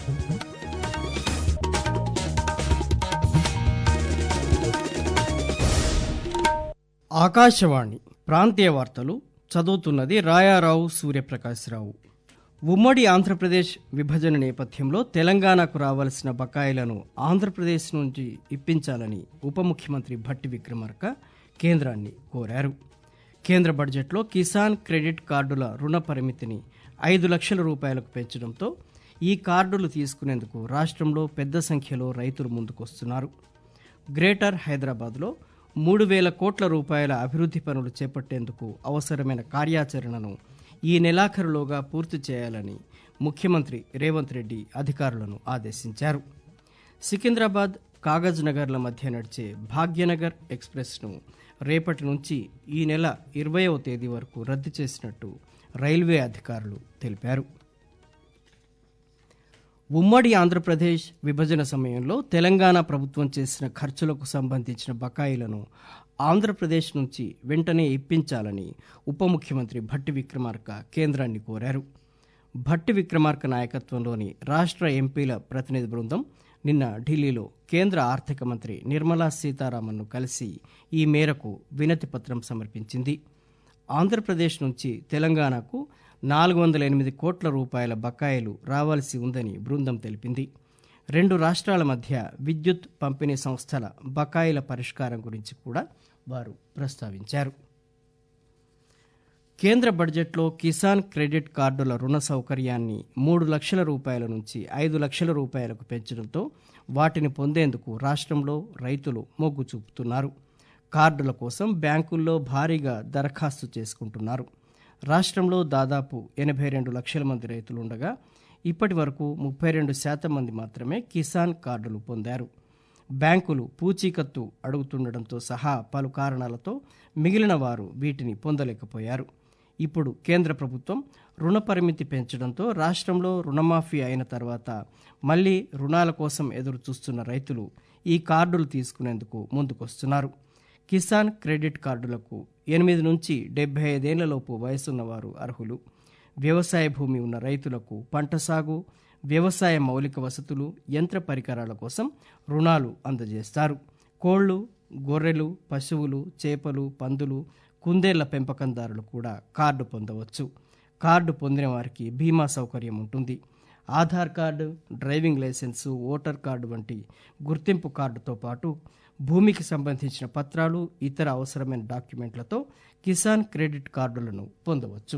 ఆకాశవాణి ప్రాంతీయ వార్తలు చదువుతున్నది రాయారావు సూర్యప్రకాశ్రావు ఉమ్మడి ఆంధ్రప్రదేశ్ విభజన నేపథ్యంలో తెలంగాణకు రావాల్సిన బకాయిలను ఆంధ్రప్రదేశ్ నుంచి ఇప్పించాలని ఉప ముఖ్యమంత్రి భట్టి విక్రమార్క కేంద్రాన్ని కోరారు కేంద్ర బడ్జెట్లో కిసాన్ క్రెడిట్ కార్డుల రుణ పరిమితిని ఐదు లక్షల రూపాయలకు పెంచడంతో ఈ కార్డులు తీసుకునేందుకు రాష్ట్రంలో పెద్ద సంఖ్యలో రైతులు ముందుకొస్తున్నారు గ్రేటర్ హైదరాబాద్లో మూడు వేల కోట్ల రూపాయల అభివృద్ధి పనులు చేపట్టేందుకు అవసరమైన కార్యాచరణను ఈ నెలాఖరులోగా పూర్తి చేయాలని ముఖ్యమంత్రి రేవంత్ రెడ్డి అధికారులను ఆదేశించారు సికింద్రాబాద్ కాగజ్ నగర్ల మధ్య నడిచే భాగ్యనగర్ ఎక్స్ప్రెస్ను రేపటి నుంచి ఈ నెల ఇరవయవ తేదీ వరకు రద్దు చేసినట్టు రైల్వే అధికారులు తెలిపారు ఉమ్మడి ఆంధ్రప్రదేశ్ విభజన సమయంలో తెలంగాణ ప్రభుత్వం చేసిన ఖర్చులకు సంబంధించిన బకాయిలను ఆంధ్రప్రదేశ్ నుంచి వెంటనే ఇప్పించాలని ఉప ముఖ్యమంత్రి భట్టి విక్రమార్క కేంద్రాన్ని కోరారు భట్టి విక్రమార్క నాయకత్వంలోని రాష్ట్ర ఎంపీల ప్రతినిధి బృందం నిన్న ఢిల్లీలో కేంద్ర ఆర్థిక మంత్రి నిర్మలా సీతారామన్ను కలిసి ఈ మేరకు వినతి పత్రం సమర్పించింది ఆంధ్రప్రదేశ్ నుంచి తెలంగాణకు నాలుగు వందల ఎనిమిది కోట్ల రూపాయల బకాయిలు రావాల్సి ఉందని బృందం తెలిపింది రెండు రాష్ట్రాల మధ్య విద్యుత్ పంపిణీ సంస్థల బకాయిల పరిష్కారం గురించి కూడా వారు ప్రస్తావించారు కేంద్ర బడ్జెట్లో కిసాన్ క్రెడిట్ కార్డుల రుణ సౌకర్యాన్ని మూడు లక్షల రూపాయల నుంచి ఐదు లక్షల రూపాయలకు పెంచడంతో వాటిని పొందేందుకు రాష్ట్రంలో రైతులు మొగ్గు చూపుతున్నారు కార్డుల కోసం బ్యాంకుల్లో భారీగా దరఖాస్తు చేసుకుంటున్నారు రాష్ట్రంలో దాదాపు ఎనభై రెండు లక్షల మంది రైతులు ఉండగా ఇప్పటి వరకు ముప్పై రెండు శాతం మంది మాత్రమే కిసాన్ కార్డులు పొందారు బ్యాంకులు పూచీకత్తు అడుగుతుండటంతో సహా పలు కారణాలతో మిగిలిన వారు వీటిని పొందలేకపోయారు ఇప్పుడు కేంద్ర ప్రభుత్వం రుణ పరిమితి పెంచడంతో రాష్ట్రంలో రుణమాఫీ అయిన తర్వాత మళ్లీ రుణాల కోసం ఎదురు చూస్తున్న రైతులు ఈ కార్డులు తీసుకునేందుకు ముందుకొస్తున్నారు కిసాన్ క్రెడిట్ కార్డులకు ఎనిమిది నుంచి డెబ్బై ఐదేళ్లలోపు వయసున్నవారు అర్హులు వ్యవసాయ భూమి ఉన్న రైతులకు పంట సాగు వ్యవసాయ మౌలిక వసతులు యంత్ర పరికరాల కోసం రుణాలు అందజేస్తారు కోళ్లు గొర్రెలు పశువులు చేపలు పందులు కుందేళ్ల పెంపకందారులు కూడా కార్డు పొందవచ్చు కార్డు పొందిన వారికి బీమా సౌకర్యం ఉంటుంది Aadhaar card driving license voter card వంటి గుర్తింపు కార్డుతో పాటు భూమికి సంబంధించిన పత్రాలు ఇతర అవసరమైన డాక్యుమెంట్లతో కిసాన్ క్రెడిట్ కార్డులను పొందవచ్చు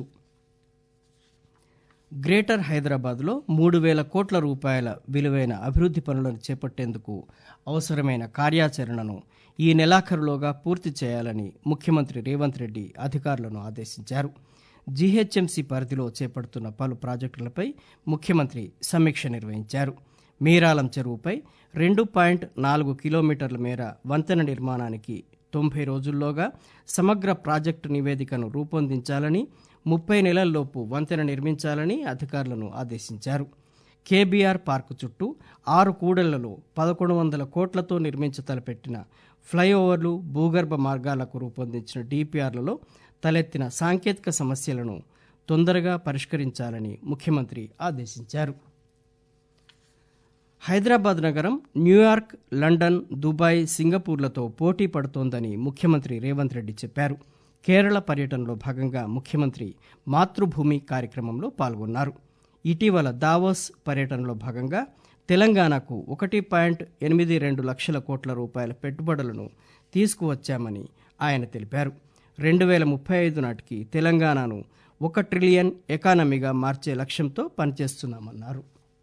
గ్రేటర్ హైదరాబాద్లో మూడు వేల కోట్ల రూపాయల విలువైన అభివృద్ధి పనులను చేపట్టేందుకు అవసరమైన కార్యాచరణను ఈ నెలాఖరులోగా పూర్తి చేయాలని ముఖ్యమంత్రి రేవంత్ రెడ్డి అధికారులను ఆదేశించారు జీహెచ్ఎంసీ పరిధిలో చేపడుతున్న పలు ప్రాజెక్టులపై ముఖ్యమంత్రి సమీక్ష నిర్వహించారు మీరాలం చెరువుపై రెండు పాయింట్ నాలుగు కిలోమీటర్ల మేర వంతెన నిర్మాణానికి తొంభై రోజుల్లోగా సమగ్ర ప్రాజెక్టు నివేదికను రూపొందించాలని ముప్పై నెలల్లోపు వంతెన నిర్మించాలని అధికారులను ఆదేశించారు కేబీఆర్ పార్కు చుట్టూ ఆరు కూడళ్లలో పదకొండు వందల కోట్లతో నిర్మించ తలపెట్టిన ఫ్లైఓవర్లు భూగర్భ మార్గాలకు రూపొందించిన డిపిఆర్లలో తలెత్తిన సాంకేతిక సమస్యలను తొందరగా పరిష్కరించాలని ముఖ్యమంత్రి ఆదేశించారు హైదరాబాద్ నగరం న్యూయార్క్ లండన్ దుబాయ్ సింగపూర్లతో పోటీ పడుతోందని ముఖ్యమంత్రి రేవంత్ రెడ్డి చెప్పారు కేరళ పర్యటనలో భాగంగా ముఖ్యమంత్రి మాతృభూమి కార్యక్రమంలో పాల్గొన్నారు ఇటీవల దావోస్ పర్యటనలో భాగంగా తెలంగాణకు ఒకటి పాయింట్ ఎనిమిది రెండు లక్షల కోట్ల రూపాయల పెట్టుబడులను తీసుకువచ్చామని ఆయన తెలిపారు రెండు వేల ముప్పై ఐదు నాటికి తెలంగాణను ఒక ట్రిలియన్ ఎకానమీగా మార్చే లక్ష్యంతో పనిచేస్తున్నామన్నారు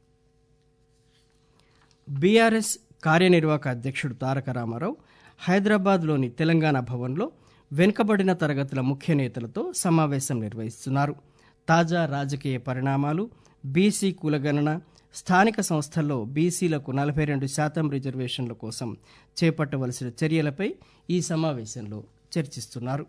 బీఆర్ఎస్ కార్యనిర్వాహక అధ్యక్షుడు తారక రామారావు హైదరాబాద్లోని తెలంగాణ భవన్లో వెనుకబడిన తరగతుల ముఖ్య నేతలతో సమావేశం నిర్వహిస్తున్నారు తాజా రాజకీయ పరిణామాలు బీసీ కులగణన స్థానిక సంస్థల్లో బీసీలకు నలభై రెండు శాతం రిజర్వేషన్ల కోసం చేపట్టవలసిన చర్యలపై ఈ సమావేశంలో చర్చిస్తున్నారు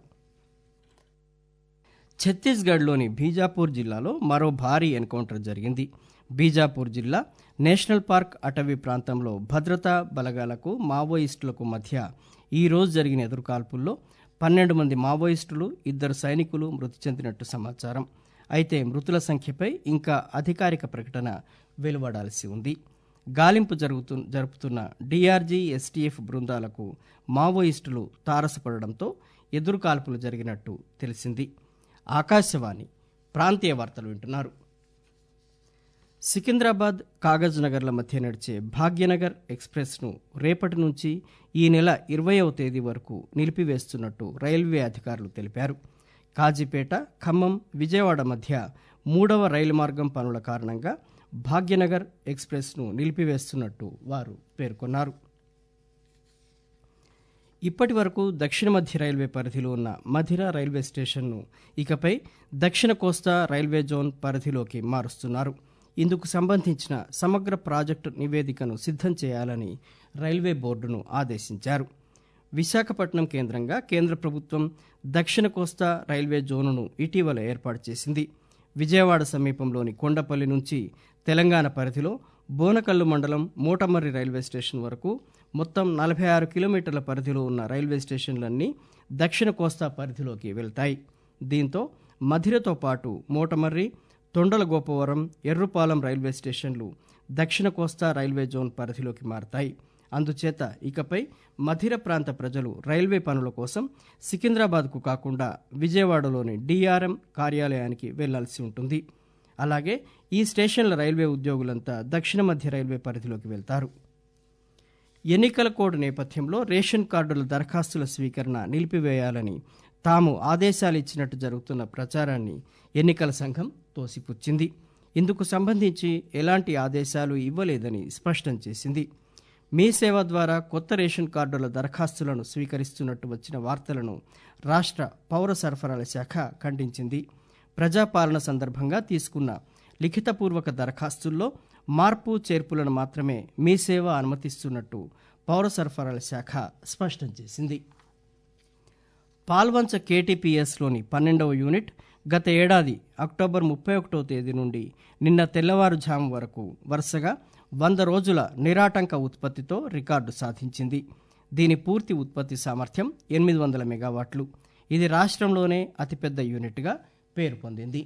ఛత్తీస్గఢ్లోని బీజాపూర్ జిల్లాలో మరో భారీ ఎన్కౌంటర్ జరిగింది బీజాపూర్ జిల్లా నేషనల్ పార్క్ అటవీ ప్రాంతంలో భద్రతా బలగాలకు మావోయిస్టులకు మధ్య ఈ రోజు జరిగిన ఎదురుకాల్పుల్లో పన్నెండు మంది మావోయిస్టులు ఇద్దరు సైనికులు మృతి చెందినట్టు సమాచారం అయితే మృతుల సంఖ్యపై ఇంకా అధికారిక ప్రకటన వెలువడాల్సి ఉంది గాలింపు జరుగుతు జరుపుతున్న డీఆర్జీ ఎస్టీఎఫ్ బృందాలకు మావోయిస్టులు తారసపడడంతో ఎదురుకాల్పులు జరిగినట్టు తెలిసింది ఆకాశవాణి ప్రాంతీయ వార్తలు వింటున్నారు సికింద్రాబాద్ కాగజ్ నగర్ల మధ్య నడిచే భాగ్యనగర్ ఎక్స్ప్రెస్ను రేపటి నుంచి ఈ నెల ఇరవయవ తేదీ వరకు నిలిపివేస్తున్నట్టు రైల్వే అధికారులు తెలిపారు కాజీపేట ఖమ్మం విజయవాడ మధ్య మూడవ రైలు మార్గం పనుల కారణంగా భాగ్యనగర్ ఎక్స్ప్రెస్ను నిలిపివేస్తున్నట్టు వారు పేర్కొన్నారు ఇప్పటి వరకు దక్షిణ మధ్య రైల్వే పరిధిలో ఉన్న మధిర రైల్వే స్టేషన్ను ఇకపై దక్షిణ కోస్తా రైల్వే జోన్ పరిధిలోకి మారుస్తున్నారు ఇందుకు సంబంధించిన సమగ్ర ప్రాజెక్టు నివేదికను సిద్ధం చేయాలని రైల్వే బోర్డును ఆదేశించారు విశాఖపట్నం కేంద్రంగా కేంద్ర ప్రభుత్వం దక్షిణ కోస్తా రైల్వే జోనును ఇటీవల ఏర్పాటు చేసింది విజయవాడ సమీపంలోని కొండపల్లి నుంచి తెలంగాణ పరిధిలో బోనకల్లు మండలం మూటమర్రి రైల్వే స్టేషన్ వరకు మొత్తం నలభై ఆరు కిలోమీటర్ల పరిధిలో ఉన్న రైల్వే స్టేషన్లన్నీ దక్షిణ కోస్తా పరిధిలోకి వెళ్తాయి దీంతో మధిరతో పాటు మూటమర్రి తొండల గోపవరం ఎర్రుపాలెం రైల్వే స్టేషన్లు దక్షిణ కోస్తా రైల్వే జోన్ పరిధిలోకి మారతాయి అందుచేత ఇకపై మధిర ప్రాంత ప్రజలు రైల్వే పనుల కోసం సికింద్రాబాద్కు కాకుండా విజయవాడలోని డిఆర్ఎం కార్యాలయానికి వెళ్లాల్సి ఉంటుంది అలాగే ఈ స్టేషన్ల రైల్వే ఉద్యోగులంతా దక్షిణ మధ్య రైల్వే పరిధిలోకి వెళ్తారు ఎన్నికల కోడ్ నేపథ్యంలో రేషన్ కార్డుల దరఖాస్తుల స్వీకరణ నిలిపివేయాలని తాము ఆదేశాలు ఇచ్చినట్టు జరుగుతున్న ప్రచారాన్ని ఎన్నికల సంఘం తోసిపుచ్చింది ఇందుకు సంబంధించి ఎలాంటి ఆదేశాలు ఇవ్వలేదని స్పష్టం చేసింది మీ సేవ ద్వారా కొత్త రేషన్ కార్డుల దరఖాస్తులను స్వీకరిస్తున్నట్టు వచ్చిన వార్తలను రాష్ట్ర పౌర సరఫరాల శాఖ ఖండించింది ప్రజాపాలన సందర్భంగా తీసుకున్న లిఖితపూర్వక దరఖాస్తుల్లో మార్పు చేర్పులను మాత్రమే మీ సేవ అనుమతిస్తున్నట్టు పౌర సరఫరాల శాఖ స్పష్టం చేసింది పాల్వంచ కేటీపీఎస్లోని పన్నెండవ యూనిట్ గత ఏడాది అక్టోబర్ ముప్పై ఒకటో తేదీ నుండి నిన్న తెల్లవారుజాము వరకు వరుసగా వంద రోజుల నిరాటంక ఉత్పత్తితో రికార్డు సాధించింది దీని పూర్తి ఉత్పత్తి సామర్థ్యం ఎనిమిది వందల మెగావాట్లు ఇది రాష్ట్రంలోనే అతిపెద్ద యూనిట్గా పేరు పొందింది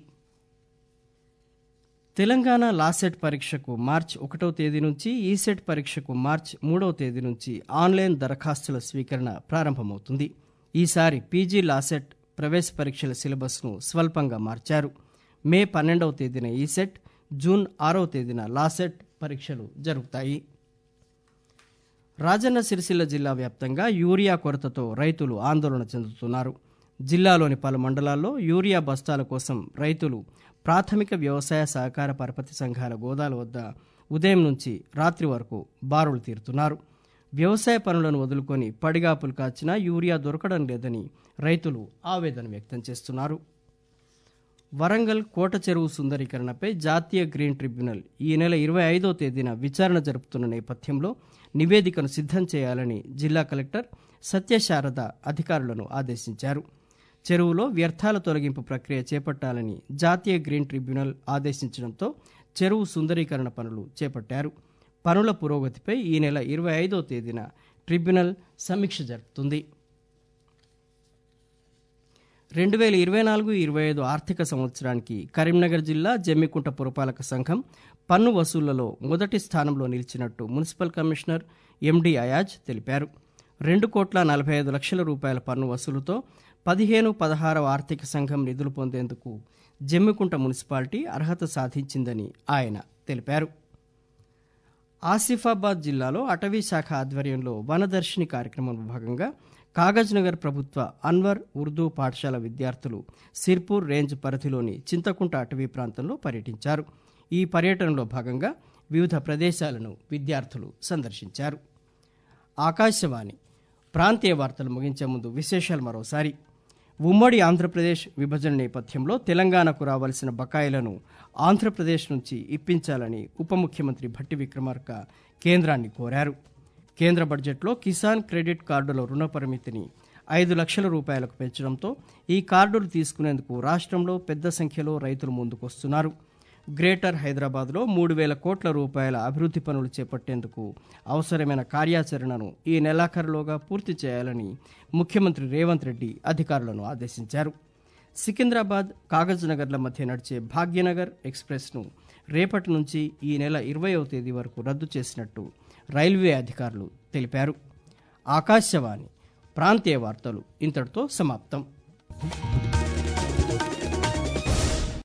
తెలంగాణ లాసెట్ పరీక్షకు మార్చి ఒకటో తేదీ నుంచి ఈసెట్ పరీక్షకు మార్చి మూడవ తేదీ నుంచి ఆన్లైన్ దరఖాస్తుల స్వీకరణ ప్రారంభమవుతుంది ఈసారి పీజీ లాసెట్ ప్రవేశ పరీక్షల సిలబస్ను స్వల్పంగా మార్చారు మే పన్నెండవ తేదీన ఈసెట్ జూన్ ఆరవ తేదీన లాసెట్ పరీక్షలు జరుగుతాయి రాజన్న సిరిసిల్ల జిల్లా వ్యాప్తంగా యూరియా కొరతతో రైతులు ఆందోళన చెందుతున్నారు జిల్లాలోని పలు మండలాల్లో యూరియా బస్తాల కోసం రైతులు ప్రాథమిక వ్యవసాయ సహకార పరపతి సంఘాల గోదాల వద్ద ఉదయం నుంచి రాత్రి వరకు బారులు తీరుతున్నారు వ్యవసాయ పనులను వదులుకొని పడిగాపులు కాచినా యూరియా దొరకడం లేదని రైతులు ఆవేదన వ్యక్తం చేస్తున్నారు వరంగల్ కోట చెరువు సుందరీకరణపై జాతీయ గ్రీన్ ట్రిబ్యునల్ ఈ నెల ఇరవై ఐదో తేదీన విచారణ జరుపుతున్న నేపథ్యంలో నివేదికను సిద్ధం చేయాలని జిల్లా కలెక్టర్ సత్యశారద అధికారులను ఆదేశించారు చెరువులో వ్యర్థాల తొలగింపు ప్రక్రియ చేపట్టాలని జాతీయ గ్రీన్ ట్రిబ్యునల్ ఆదేశించడంతో చెరువు సుందరీకరణ పనులు చేపట్టారు పనుల పురోగతిపై ఈ నెల ఇరవై ఐదో తేదీన ట్రిబ్యునల్ సమీక్ష జరుపుతుంది రెండు వేల ఇరవై నాలుగు ఇరవై ఐదు ఆర్థిక సంవత్సరానికి కరీంనగర్ జిల్లా జమ్మికుంట పురపాలక సంఘం పన్ను వసూళ్లలో మొదటి స్థానంలో నిలిచినట్టు మున్సిపల్ కమిషనర్ ఎండి అయాజ్ తెలిపారు రెండు కోట్ల నలభై ఐదు లక్షల రూపాయల పన్ను వసూలుతో పదిహేను పదహారవ ఆర్థిక సంఘం నిధులు పొందేందుకు జమ్మికుంట మున్సిపాలిటీ అర్హత సాధించిందని ఆయన తెలిపారు ఆసిఫాబాద్ జిల్లాలో అటవీ శాఖ ఆధ్వర్యంలో వనదర్శిని కార్యక్రమంలో భాగంగా కాగజ్ నగర్ ప్రభుత్వ అన్వర్ ఉర్దూ పాఠశాల విద్యార్థులు సిర్పూర్ రేంజ్ పరిధిలోని చింతకుంట అటవీ ప్రాంతంలో పర్యటించారు ఈ పర్యటనలో భాగంగా వివిధ ప్రదేశాలను విద్యార్థులు సందర్శించారు ఆకాశవాణి ప్రాంతీయ వార్తలు ముగించే ముందు విశేషాలు మరోసారి ఉమ్మడి ఆంధ్రప్రదేశ్ విభజన నేపథ్యంలో తెలంగాణకు రావాల్సిన బకాయిలను ఆంధ్రప్రదేశ్ నుంచి ఇప్పించాలని ఉప ముఖ్యమంత్రి భట్టి విక్రమార్క కేంద్రాన్ని కోరారు కేంద్ర బడ్జెట్లో కిసాన్ క్రెడిట్ కార్డుల రుణ పరిమితిని ఐదు లక్షల రూపాయలకు పెంచడంతో ఈ కార్డులు తీసుకునేందుకు రాష్ట్రంలో పెద్ద సంఖ్యలో రైతులు ముందుకొస్తున్నారు గ్రేటర్ హైదరాబాద్లో మూడు వేల కోట్ల రూపాయల అభివృద్ధి పనులు చేపట్టేందుకు అవసరమైన కార్యాచరణను ఈ నెలాఖరులోగా పూర్తి చేయాలని ముఖ్యమంత్రి రేవంత్ రెడ్డి అధికారులను ఆదేశించారు సికింద్రాబాద్ కాగజ్ నగర్ల మధ్య నడిచే భాగ్యనగర్ ఎక్స్ప్రెస్ను రేపటి నుంచి ఈ నెల ఇరవయవ తేదీ వరకు రద్దు చేసినట్టు రైల్వే అధికారులు తెలిపారు ఆకాశవాణి ప్రాంతీయ వార్తలు ఇంతటితో సమాప్తం